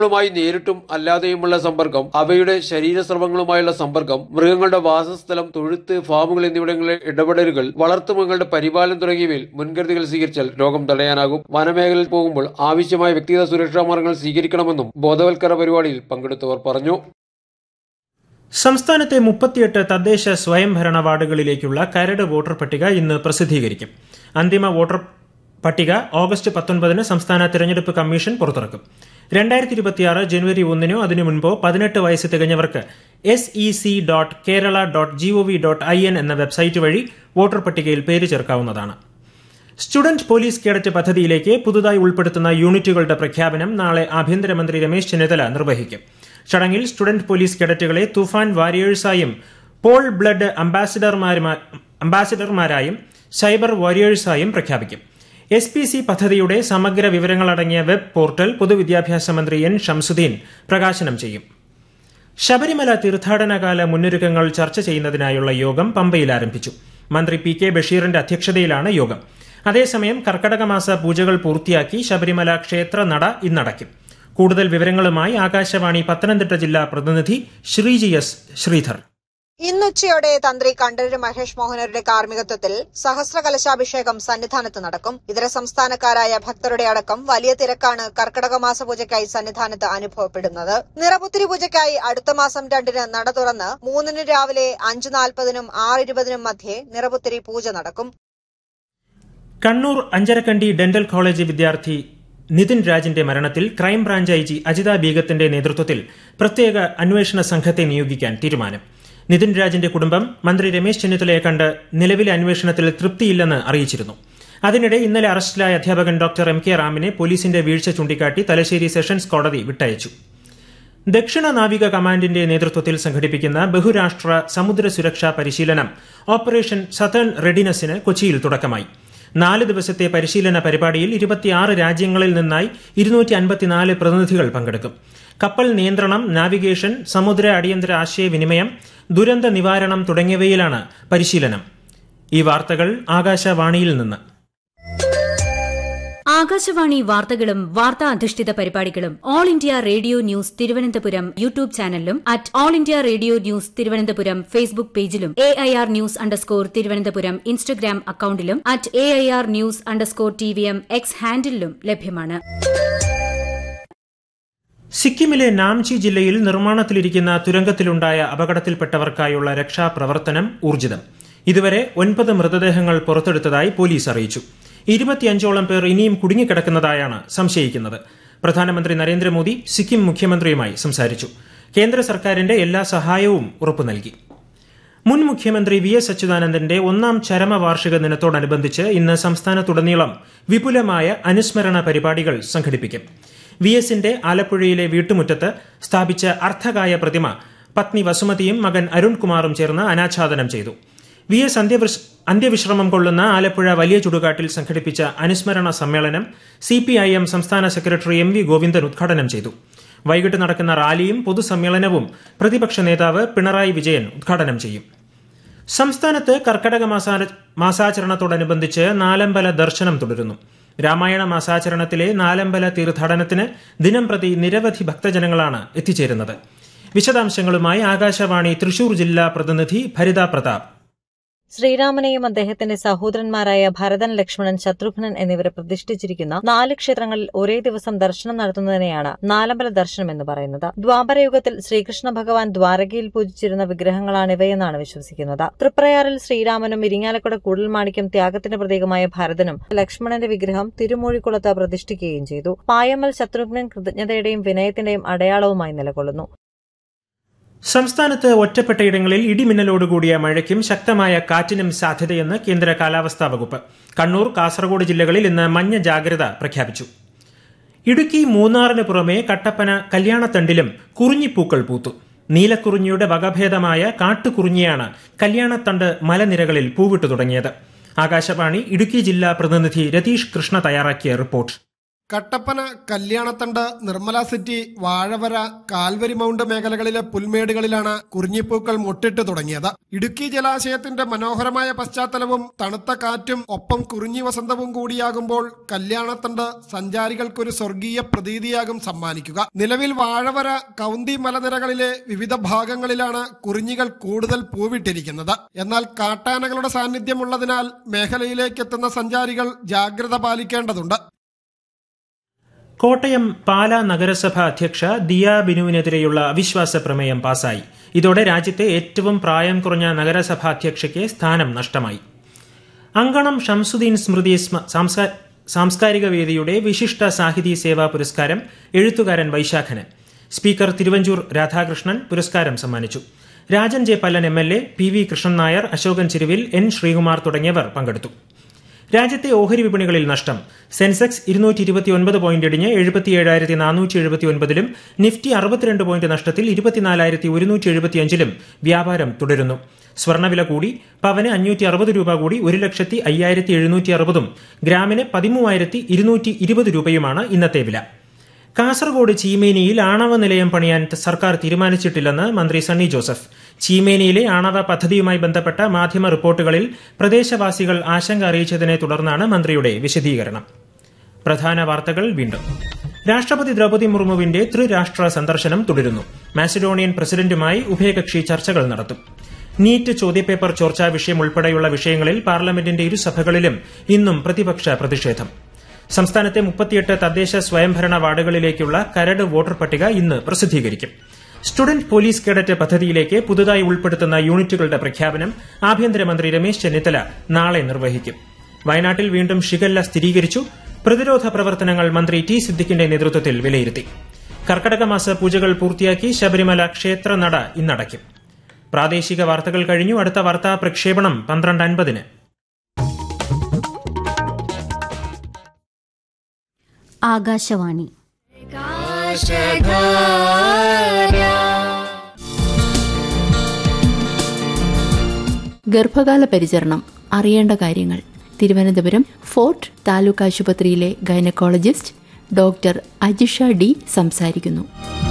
ങ്ങളുമായി നേരിട്ടും അല്ലാതെയുമുള്ള സമ്പർക്കം അവയുടെ ശരീരസ്രവങ്ങളുമായുള്ള സമ്പർക്കം മൃഗങ്ങളുടെ വാസസ്ഥലം തൊഴുത്ത് ഫാമുകൾ എന്നിവിടങ്ങളിലെ ഇടപെടലുകൾ വളർത്തുമൃഗങ്ങളുടെ പരിപാലനം തുടങ്ങിയവയിൽ മുൻകരുതലുകൾ സ്വീകരിച്ചാൽ രോഗം തടയാനാകും വനമേഖലയിൽ പോകുമ്പോൾ ആവശ്യമായ വ്യക്തിഗത സുരക്ഷാ മാർഗങ്ങൾ സ്വീകരിക്കണമെന്നും ബോധവൽക്കരണ പരിപാടിയിൽ പങ്കെടുത്തവർ പറഞ്ഞു സംസ്ഥാനത്തെ മുപ്പത്തിയെട്ട് തദ്ദേശ സ്വയംഭരണ വാർഡുകളിലേക്കുള്ള കരട് വോട്ടർ പട്ടിക ഇന്ന് പ്രസിദ്ധീകരിക്കും അന്തിമ വോട്ടർ പട്ടിക ഓഗസ്റ്റ് പത്തൊൻപതിന് സംസ്ഥാന തിരഞ്ഞെടുപ്പ് കമ്മീഷൻ പുറത്തിറക്കും രണ്ടായിരത്തി ഇരുപത്തിയാറ് ജനുവരി ഒന്നിനോ അതിനു മുൻപോ പതിനെട്ട് വയസ്സ് തികഞ്ഞവർക്ക് S E C dot Kerala dot G O V dot I N എന്ന വെബ്സൈറ്റ് വഴി വോട്ടർ പട്ടികയിൽ പേര് ചേർക്കാവുന്നതാണ് സ്റ്റുഡന്റ് പോലീസ് കേഡറ്റ് പദ്ധതിയിലേക്ക് പുതുതായി ഉൾപ്പെടുത്തുന്ന യൂണിറ്റുകളുടെ പ്രഖ്യാപനം നാളെ ആഭ്യന്തരമന്ത്രി രമേശ് ചെന്നിത്തല നിർവഹിക്കും ചടങ്ങിൽ സ്റ്റുഡന്റ് പോലീസ് കേഡറ്റുകളെ തുഫാൻ വാരിയേഴ്സായും പോൾ ബ്ലഡ് അംബാസിഡർമാരുമാ- അംബാസിഡർമാരായും സൈബർ വാരിയേഴ്സായും പ്രഖ്യാപിക്കും എസ് പി സി പദ്ധതിയുടെ സമഗ്ര വിവരങ്ങളടങ്ങിയ വെബ് പോർട്ടൽ പൊതുവിദ്യാഭ്യാസ മന്ത്രി എൻ ഷംസുദ്ദീൻ പ്രകാശനം ചെയ്യും ശബരിമല തീർത്ഥാടനകാല മുന്നൊരുക്കങ്ങൾ ചർച്ച ചെയ്യുന്നതിനായുള്ള യോഗം പമ്പയിൽ ആരംഭിച്ചു മന്ത്രി പി കെ ബഷീറിന്റെ അധ്യക്ഷതയിലാണ് യോഗം അതേസമയം കർക്കടക മാസ പൂജകൾ പൂർത്തിയാക്കി ശബരിമല ക്ഷേത്ര നട ഇന്നടയ്ക്കും കൂടുതൽ വിവരങ്ങളുമായി ആകാശവാണി പത്തനംതിട്ട ജില്ലാ പ്രതിനിധി ശ്രീജി എസ് ശ്രീധർ ഇന്നുച്ചയോടെ തന്ത്രി കണ്ഠരര് മഹേഷ് മോഹനരുടെ കാർമ്മികത്വത്തിൽ സഹസ്ര കലശാഭിഷേകം സന്നിധാനത്ത് നടക്കും ഇതര സംസ്ഥാനക്കാരായ ഭക്തരുടെ അടക്കം വലിയ തിരക്കാണ് കർക്കടക മാസ പൂജയ്ക്കായി സന്നിധാനത്ത് അനുഭവപ്പെടുന്നത് നിറപുത്തിരി പൂജയ്ക്കായി അടുത്ത മാസം രണ്ടിന് നട തുറന്ന് മൂന്നിന് രാവിലെ അഞ്ച് നാൽപ്പതിനും ആറ് ഇരുപതിനും മധ്യേ നിറപുത്തിരി പൂജ നടക്കും കണ്ണൂർ അഞ്ചരക്കണ്ടി ഡെന്റൽ കോളേജ് വിദ്യാർത്ഥി നിതിൻ രാജിന്റെ മരണത്തിൽ ക്രൈംബ്രാഞ്ച് ഐ ജി അജിത ബീഗത്തിന്റെ നേതൃത്വത്തിൽ പ്രത്യേക അന്വേഷണ സംഘത്തെ നിയോഗിക്കാൻ തീരുമാനം നിതിൻ രാജിന്റെ കുടുംബം മന്ത്രി രമേശ് ചെന്നിത്തലയെ കണ്ട് നിലവിലെ അന്വേഷണത്തിൽ തൃപ്തിയില്ലെന്ന് അറിയിച്ചിരുന്നു അതിനിടെ ഇന്നലെ അറസ്റ്റിലായ അധ്യാപകൻ ഡോക്ടർ എം കെ റാമിനെ പോലീസിന്റെ വീഴ്ച ചൂണ്ടിക്കാട്ടി തലശ്ശേരി സെഷൻസ് കോടതി വിട്ടയച്ചു ദക്ഷിണ നാവിക കമാൻഡിന്റെ നേതൃത്വത്തിൽ സംഘടിപ്പിക്കുന്ന ബഹുരാഷ്ട്ര സമുദ്ര സുരക്ഷാ പരിശീലനം ഓപ്പറേഷൻ സതേൺ റെഡിനസിന് കൊച്ചിയിൽ തുടക്കമായി നാല് ദിവസത്തെ പരിശീലന പരിപാടിയിൽ ഇരുപത്തിയാറ് രാജ്യങ്ങളിൽ നിന്നായി ഇരുന്നൂറ്റി അൻപത്തിനാല് പ്രതിനിധികൾ പങ്കെടുക്കും കപ്പൽ നിയന്ത്രണം നാവിഗേഷൻ സമുദ്ര അടിയന്തര ആശയവിനിമയം ദുരന്ത നിവാരണം തുടങ്ങിയവയിലാണ് പരിശീലനം ഈ വാർത്തകൾ ആകാശവാണിയിൽ നിന്ന് ആകാശവാണി വാർത്തകളും വാർത്താ അധിഷ്ഠിത പരിപാടികളും All India Radio News Thiruvananthapuram YouTube ചാനലിലും at All India Radio News Thiruvananthapuram Facebook പേജിലും A I R news underscore Thiruvananthapuram Instagram അക്കൌണ്ടിലും at A I R news underscore T V M X ഹാൻഡിലും ലഭ്യമാണ് സിക്കിമിലെ നാംചി ജില്ലയിൽ നിർമ്മാണത്തിലിരിക്കുന്ന തുരങ്കത്തിലുണ്ടായ അപകടത്തിൽപ്പെട്ടവർക്കായുള്ള രക്ഷാപ്രവർത്തനം ഊർജിതം ഇതുവരെ ഒൻപത് മൃതദേഹങ്ങൾ പുറത്തെടുത്തതായി പോലീസ് അറിയിച്ചു ഇരുപത്തിയഞ്ചോളം പേർ ഇനിയും കുടുങ്ങിക്കിടക്കുന്നതായാണ് സംശയിക്കുന്നത് പ്രധാനമന്ത്രി നരേന്ദ്രമോദി സിക്കിം മുഖ്യമന്ത്രിയുമായി സംസാരിച്ചു കേന്ദ്ര സർക്കാരിന്റെ എല്ലാ സഹായവും ഉറപ്പു നൽകി മുൻ മുഖ്യമന്ത്രി വി എസ് അച്യുതാനന്ദന്റെ ഒന്നാം ചരമവാർഷിക ദിനത്തോടനുബന്ധിച്ച് ഇന്ന് സംസ്ഥാനത്തുടനീളം വിപുലമായ അനുസ്മരണ പരിപാടികൾ സംഘടിപ്പിക്കും വി എസിന്റെ ആലപ്പുഴയിലെ വീട്ടുമുറ്റത്ത് സ്ഥാപിച്ച അർത്ഥകായ പ്രതിമ പത്നി വസുമതിയും മകൻ അരുൺകുമാറും ചേർന്ന് അനാച്ഛാദനം ചെയ്തു വി എസ് അന്ത്യവിശ് അന്ത്യവിശ്രമം കൊള്ളുന്ന ആലപ്പുഴ വലിയ ചുടുകാട്ടിൽ സംഘടിപ്പിച്ച അനുസ്മരണ സമ്മേളനം സി പി ഐ എം സംസ്ഥാന സെക്രട്ടറി എം വി ഗോവിന്ദൻ ഉദ്ഘാടനം ചെയ്തു വൈകിട്ട് നടക്കുന്ന റാലിയും പൊതുസമ്മേളനവും പ്രതിപക്ഷ നേതാവ് പിണറായി വിജയൻ ഉദ്ഘാടനം ചെയ്യും സംസ്ഥാനത്ത് കർക്കടക മാസാ- മാസാചരണത്തോടനുബന്ധിച്ച് നാലമ്പല ദർശനം തുടരുന്നു രാമായണ മാസാചരണത്തിലെ നാലമ്പല തീർത്ഥാടനത്തിന് ദിനം പ്രതി നിരവധി ഭക്തജനങ്ങളാണ് എത്തിച്ചേരുന്നത് വിശദാംശങ്ങളുമായി ആകാശവാണി തൃശൂർ ജില്ലാ പ്രതിനിധി ഭരിത പ്രതാപ് ശ്രീരാമനെയും അദ്ദേഹത്തിന്റെ സഹോദരന്മാരായ ഭരതൻ ലക്ഷ്മണൻ ശത്രുഘ്നൻ എന്നിവരെ പ്രതിഷ്ഠിച്ചിരിക്കുന്ന നാല് ക്ഷേത്രങ്ങളിൽ ഒരേ ദിവസം ദർശനം നടത്തുന്നതിനെയാണ് നാലമ്പല ദർശനം എന്ന് പറയുന്നത് ദ്വാപരയുഗത്തിൽ ശ്രീകൃഷ്ണ ഭഗവാൻ ദ്വാരകയിൽ പൂജിച്ചിരുന്ന വിഗ്രഹങ്ങളാണിവയെന്നാണ് വിശ്വസിക്കുന്നത് തൃപ്രയാറിൽ ശ്രീരാമനും ഇരിങ്ങാലക്കുട കൂടൽമാണിക്യം ത്യാഗത്തിന്റെ പ്രതീകമായ ഭരതനും ലക്ഷ്മണന്റെ വിഗ്രഹം തിരുമൂഴിക്കുളത്ത് പ്രതിഷ്ഠിക്കുകയും ചെയ്തു പായമ്മൽ ശത്രുഘ്നൻ കൃതജ്ഞതയുടെയും വിനയത്തിന്റെയും അടയാളവുമായി നിലകൊള്ളുന്നു സംസ്ഥാനത്ത് ഒറ്റപ്പെട്ടയിടങ്ങളിൽ ഇടിമിന്നലോടുകൂടിയ മഴയ്ക്കും ശക്തമായ കാറ്റിനും സാധ്യതയെന്ന് കേന്ദ്ര കാലാവസ്ഥാ വകുപ്പ് കണ്ണൂർ കാസർഗോഡ് ജില്ലകളിൽ ഇന്ന് മഞ്ഞ ജാഗ്രത പ്രഖ്യാപിച്ചു ഇടുക്കി മൂന്നാറിന് പുറമെ കട്ടപ്പന കല്യാണത്തണ്ടിലും കുറിഞ്ഞിപ്പൂക്കൾ പൂത്തു നീലക്കുറിഞ്ഞിയുടെ വകഭേദമായ കാട്ടുകുറിഞ്ഞിയാണ് കല്യാണത്തണ്ട് മലനിരകളിൽ പൂവിട്ടു തുടങ്ങിയത് ആകാശവാണി ഇടുക്കി ജില്ലാ പ്രതിനിധി രതീഷ് കൃഷ്ണ തയ്യാറാക്കിയ report Kattappana Kalyanathandu Nirmala city Vazhavara Calvary mount മേഖലകളിലെ പുൽമേടുകളിലാണ് കുറിഞ്ഞിപ്പൂക്കൾ മുട്ടിട്ട് തുടങ്ങിയത് ഇടുക്കി ജലാശയത്തിന്റെ മനോഹരമായ പശ്ചാത്തലവും തണുത്ത കാറ്റും ഒപ്പം കുറിഞ്ഞി വസന്തവും കൂടിയാകുമ്പോൾ കല്യാണത്തണ്ട് സഞ്ചാരികൾക്കൊരു സ്വർഗീയ പ്രതീതിയാകും സമ്മാനിക്കുക നിലവിൽ വാഴവര കൗന്തി മലനിരകളിലെ വിവിധ ഭാഗങ്ങളിലാണ് കുറിഞ്ഞികൾ കൂടുതൽ പൂവിട്ടിരിക്കുന്നത് എന്നാൽ കാട്ടാനകളുടെ സാന്നിധ്യമുള്ളതിനാൽ മേഖലയിലേക്ക് എത്തുന്ന സഞ്ചാരികൾ ജാഗ്രത പാലിക്കേണ്ടതുണ്ട് കോട്ടയം പാലാ നഗരസഭ അധ്യക്ഷ ദിയ ബിനുവിനെതിരെയുള്ള അവിശ്വാസ പ്രമേയം പാസായി ഇതോടെ രാജ്യത്തെ ഏറ്റവും പ്രായം കുറഞ്ഞ നഗരസഭാ അധ്യക്ഷയ്ക്ക് സ്ഥാനം നഷ്ടമായി അങ്കണം ഷംസുദ്ദീൻ സ്മൃതി സ്മ- സാംസ്കാ- സാംസ്കാരിക വേദിയുടെ വിശിഷ്ട സാഹിതി സേവാ പുരസ്കാരം എഴുത്തുകാരൻ വൈശാഖന് സ്പീക്കർ തിരുവഞ്ചൂർ രാധാകൃഷ്ണൻ പുരസ്കാരം സമ്മാനിച്ചു Rajan J Pallan M L A P V Krishnan Nair Ashokan Chiruvil N Sreekumar തുടങ്ങിയവർ പങ്കെടുത്തു രാജ്യത്തെ ഓഹരി വിപണികളിൽ നഷ്ടം സെൻസെക്സ് ഇരുന്നൂറ്റി ഇരുപത്തിയൊൻപത് പോയിന്റ് ഇടിഞ്ഞ് എഴുപത്തിയേഴായിരത്തി നാനൂറ്റി എഴുപത്തിയൊൻപതിലും നിഫ്റ്റി അറുപത്തിരണ്ട് പോയിന്റ് നഷ്ടത്തിൽ ഇരുപത്തിനാലായിരത്തി ഒരുന്നൂറ്റി എഴുപത്തിയഞ്ചിലും വ്യാപാരം തുടരുന്നു സ്വർണ്ണവില കൂടി പവന് അഞ്ഞൂറ്റി അറുപത് രൂപ കൂടി ഒരു ലക്ഷത്തി അയ്യായിരത്തി എഴുന്നൂറ്റി അറുപതും ഗ്രാമിന് പതിമൂവായിരത്തി ഇരുന്നൂറ്റി ഇരുപത് രൂപയുമാണ് ഇന്നത്തെ വില കാസർഗോഡ് ചീമേനിയിൽ ആണവ നിലയം പണിയാൻ ത- സർക്കാർ തീരുമാനിച്ചിട്ടില്ലെന്ന് മന്ത്രി സണ്ണി ജോസഫ് ചീമേനിയിലെ ആണവ പദ്ധതിയുമായി ബന്ധപ്പെട്ട മാധ്യമ റിപ്പോർട്ടുകളിൽ പ്രദേശവാസികൾ ആശങ്ക അറിയിച്ചതിനെ തുടർന്നാണ് മന്ത്രിയുടെ വിശദീകരണം പ്രധാന വാർത്തകൾ വീണ്ടും രാഷ്ട്രപതി ദ്രൗപദി മുർമുവിന്റെ ത്രിരാഷ്ട്ര സന്ദർശനം തുടരുന്നു മാസിഡോണിയൻ പ്രസിഡന്റുമായി ഉഭയകക്ഷി ചർച്ചകൾ നടത്തും നീറ്റ് ചോദ്യപേപ്പർ ചോർച്ചാ വിഷയം ഉൾപ്പെടെയുള്ള വിഷയങ്ങളിൽ പാർലമെന്റിന്റെ ഇരുസഭകളിലും ഇന്നും പ്രതിപക്ഷ പ്രതിഷേധം സംസ്ഥാനത്തെ മുപ്പത്തിയെട്ട് തദ്ദേശ സ്വയംഭരണ വാർഡുകളിലേക്കുള്ള കരട് വോട്ടർ പട്ടിക ഇന്ന് പ്രസിദ്ധീകരിക്കും സ്റ്റുഡന്റ് പോലീസ് കേഡറ്റ് പദ്ധതിയിലേക്ക് പുതുതായി ഉൾപ്പെടുത്തുന്ന യൂണിറ്റുകളുടെ പ്രഖ്യാപനം ആഭ്യന്തരമന്ത്രി രമേശ് ചെന്നിത്തല നാളെ നിർവഹിക്കും വയനാട്ടിൽ വീണ്ടും ഷിഗല്ല സ്ഥിരീകരിച്ചു പ്രതിരോധ പ്രവർത്തനങ്ങൾ മന്ത്രി ടി സിദ്ദിഖിന്റെ നേതൃത്വത്തിൽ വിലയിരുത്തി കർക്കടക മാസ പൂജകൾ പൂർത്തിയാക്കി ശബരിമല ക്ഷേത്ര നട ഇന്നടയ്ക്കും പ്രാദേശിക വാർത്തകൾ കഴിഞ്ഞു അടുത്ത വാർത്താ പ്രക്ഷേപണം പന്ത്രണ്ട് അൻപതിന് ആകാശവാണി ഗർഭകാല പരിചരണം അറിയേണ്ട കാര്യങ്ങൾ തിരുവനന്തപുരം ഫോർട്ട് താലൂക്ക് ആശുപത്രിയിലെ ഗൈനക്കോളജിസ്റ്റ് ഡോക്ടർ അജിഷ ഡി സംസാരിക്കുന്നു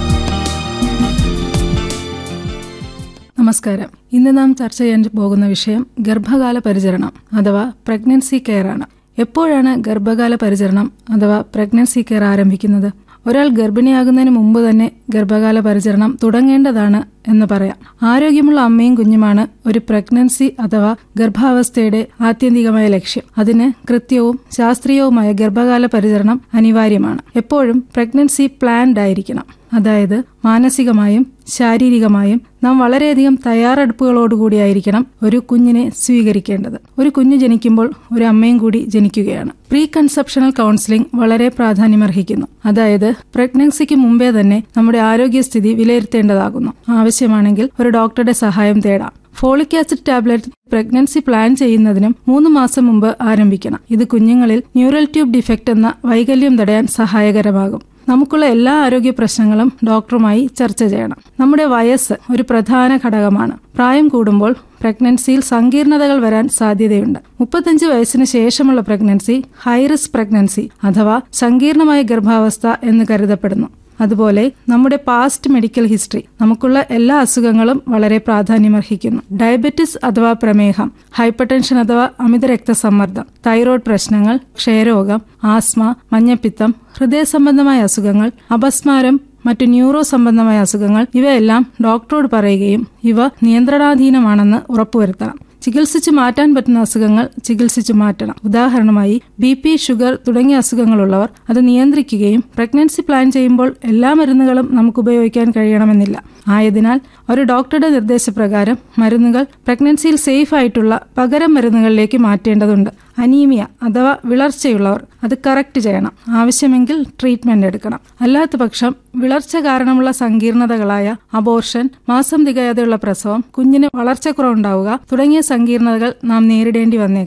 നമസ്കാരം ഇന്ന് നാം ചർച്ച ചെയ്യാൻ പോകുന്ന വിഷയം ഗർഭകാല പരിചരണം അഥവാ പ്രഗ്നൻസി കെയർ ആണ് എപ്പോഴാണ് ഗർഭകാല പരിചരണം അഥവാ പ്രഗ്നൻസി കെയർ ആരംഭിക്കുന്നത് ഒരാൾ ഗർഭിണിയാകുന്നതിന് മുമ്പ് തന്നെ ഗർഭകാല പരിചരണം തുടങ്ങേണ്ടതാണ് എന്ന് പറയാം ആരോഗ്യമുള്ള അമ്മയും കുഞ്ഞുമാണ് ഒരു പ്രഗ്നൻസി അഥവാ ഗർഭാവസ്ഥയുടെ ആത്യന്തികമായ ലക്ഷ്യം അതിന് കൃത്യവും ശാസ്ത്രീയവുമായ ഗർഭകാല പരിചരണം അനിവാര്യമാണ് എപ്പോഴും പ്രഗ്നൻസി പ്ലാൻഡ് ആയിരിക്കണം അതായത് മാനസികമായും ശാരീരികമായും നാം വളരെയധികം തയ്യാറെടുപ്പുകളോടുകൂടിയായിരിക്കണം ഒരു കുഞ്ഞിനെ സ്വീകരിക്കേണ്ടത് ഒരു കുഞ്ഞ് ജനിക്കുമ്പോൾ ഒരു അമ്മയും കൂടി ജനിക്കുകയാണ് പ്രീ കൺസെപ്ഷണൽ കൗൺസിലിംഗ് വളരെ പ്രാധാന്യമർഹിക്കുന്നു അതായത് പ്രഗ്നൻസിക്ക് മുമ്പേ തന്നെ നമ്മുടെ ആരോഗ്യസ്ഥിതി വിലയിരുത്തേണ്ടതാകുന്നു ആവശ്യമാണെങ്കിൽ ഒരു ഡോക്ടറുടെ സഹായം തേടാം folic acid tablet pregnancy plan ചെയ്യുന്നതിനും മൂന്ന് മാസം മുമ്പ് ആരംഭിക്കണം ഇത് കുഞ്ഞുങ്ങളിൽ ന്യൂറൽ ട്യൂബ് ഡിഫക്റ്റ് എന്ന വൈകല്യം തടയാൻ സഹായകരമാകും നമുക്കുള്ള എല്ലാ ആരോഗ്യ പ്രശ്നങ്ങളും ഡോക്ടറുമായി ചർച്ച ചെയ്യണം നമ്മുടെ വയസ്സ് ഒരു പ്രധാന ഘടകമാണ് പ്രായം കൂടുമ്പോൾ പ്രഗ്നൻസിയിൽ സങ്കീർണതകൾ വരാൻ സാധ്യതയുണ്ട് മുപ്പത്തഞ്ച് വയസ്സിന് ശേഷമുള്ള പ്രഗ്നൻസി ഹൈറിസ്ക് പ്രഗ്നൻസി അഥവാ സങ്കീർണമായ ഗർഭാവസ്ഥ എന്ന് കരുതപ്പെടുന്നു അതുപോലെ നമ്മുടെ പാസ്റ്റ് മെഡിക്കൽ ഹിസ്റ്ററി നമുക്കുള്ള എല്ലാ അസുഖങ്ങളും വളരെ പ്രാധാന്യമർഹിക്കുന്നു ഡയബറ്റിസ് അഥവാ പ്രമേഹം ഹൈപ്പർ ടെൻഷൻ അഥവാ അമിത രക്തസമ്മർദ്ദം തൈറോയ്ഡ് പ്രശ്നങ്ങൾ ക്ഷയരോഗം ആസ്മ മഞ്ഞപ്പിത്തം ഹൃദയ സംബന്ധമായ അസുഖങ്ങൾ അപസ്മാരം മറ്റു ന്യൂറോ സംബന്ധമായ അസുഖങ്ങൾ ഇവയെല്ലാം ഡോക്ടറോട് പറയുകയും ഇവ നിയന്ത്രണാധീനമാണെന്ന് ഉറപ്പുവരുത്തണം ചികിത്സിച്ചു മാറ്റാൻ പറ്റുന്ന അസുഖങ്ങൾ ചികിത്സിച്ചു മാറ്റണം ഉദാഹരണമായി ബി പി ഷുഗർ തുടങ്ങിയ അസുഖങ്ങളുള്ളവർ അത് നിയന്ത്രിക്കുകയും പ്രഗ്നൻസി പ്ലാൻ ചെയ്യുമ്പോൾ എല്ലാ മരുന്നുകളും നമുക്ക് ഉപയോഗിക്കാൻ കഴിയണമെന്നില്ല ആയതിനാൽ ഒരു ഡോക്ടറുടെ നിർദ്ദേശപ്രകാരം മരുന്നുകൾ പ്രഗ്നൻസിയിൽ സേഫ് ആയിട്ടുള്ള പകരം മരുന്നുകളിലേക്ക് മാറ്റേണ്ടതുണ്ട് അനീമിയ അഥവാ വിളർച്ചയുള്ളവർ അത് കറക്റ്റ് ചെയ്യണം ആവശ്യമെങ്കിൽ ട്രീറ്റ്മെന്റ് എടുക്കണം അല്ലാത്ത പക്ഷം വിളർച്ച കാരണമുള്ള സങ്കീർണതകളായ അബോർഷൻ മാസം തികയാതെയുള്ള പ്രസവം കുഞ്ഞിന് വളർച്ചക്കുറവുണ്ടാവുക തുടങ്ങിയ സങ്കീർണതകൾ നാം നേരിടേണ്ടി വന്നേക്കാം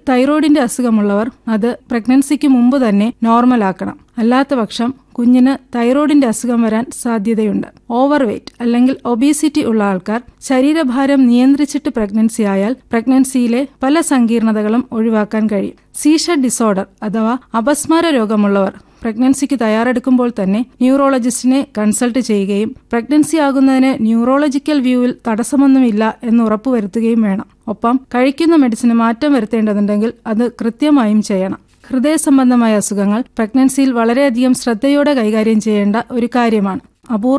തൈറോയിഡിന്റെ അസുഖമുള്ളവർ അത് പ്രഗ്നൻസിക്ക് മുമ്പ് തന്നെ നോർമൽ ആക്കണം അല്ലാത്ത പക്ഷം കുഞ്ഞിന് തൈറോയിഡിന്റെ അസുഖം വരാൻ സാധ്യതയുണ്ട് ഓവർ വെയ്റ്റ് അല്ലെങ്കിൽ ഒബീസിറ്റി ഉള്ള ആൾക്കാർ ശരീരഭാരം നിയന്ത്രിച്ചിട്ട് പ്രഗ്നൻസി ആയാൽ പ്രഗ്നൻസിയിലെ പല സങ്കീർണതകളും ഒഴിവാക്കാൻ കഴിയും സീഷർ ഡിസോർഡർ അഥവാ അപസ്മാര രോഗമുള്ളവർ പ്രഗ്നൻസിക്ക് തയ്യാറെടുക്കുമ്പോൾ തന്നെ ന്യൂറോളജിസ്റ്റിനെ കൺസൾട്ട് ചെയ്യുകയും പ്രഗ്നൻസി ആകുന്നതിന് ന്യൂറോളജിക്കൽ വ്യൂവിൽ തടസ്സമൊന്നുമില്ല എന്ന് ഉറപ്പുവരുത്തുകയും വേണം ഒപ്പം കഴിക്കുന്ന മെഡിസിന് മാറ്റം വരുത്തേണ്ടതുണ്ടെങ്കിൽ അത് കൃത്യമായും ചെയ്യണം ഹൃദയ സംബന്ധമായ അസുഖങ്ങൾ പ്രഗ്നൻസിയിൽ വളരെയധികം ശ്രദ്ധയോടെ കൈകാര്യം ചെയ്യേണ്ട ഒരു കാര്യമാണ് അപൂർവ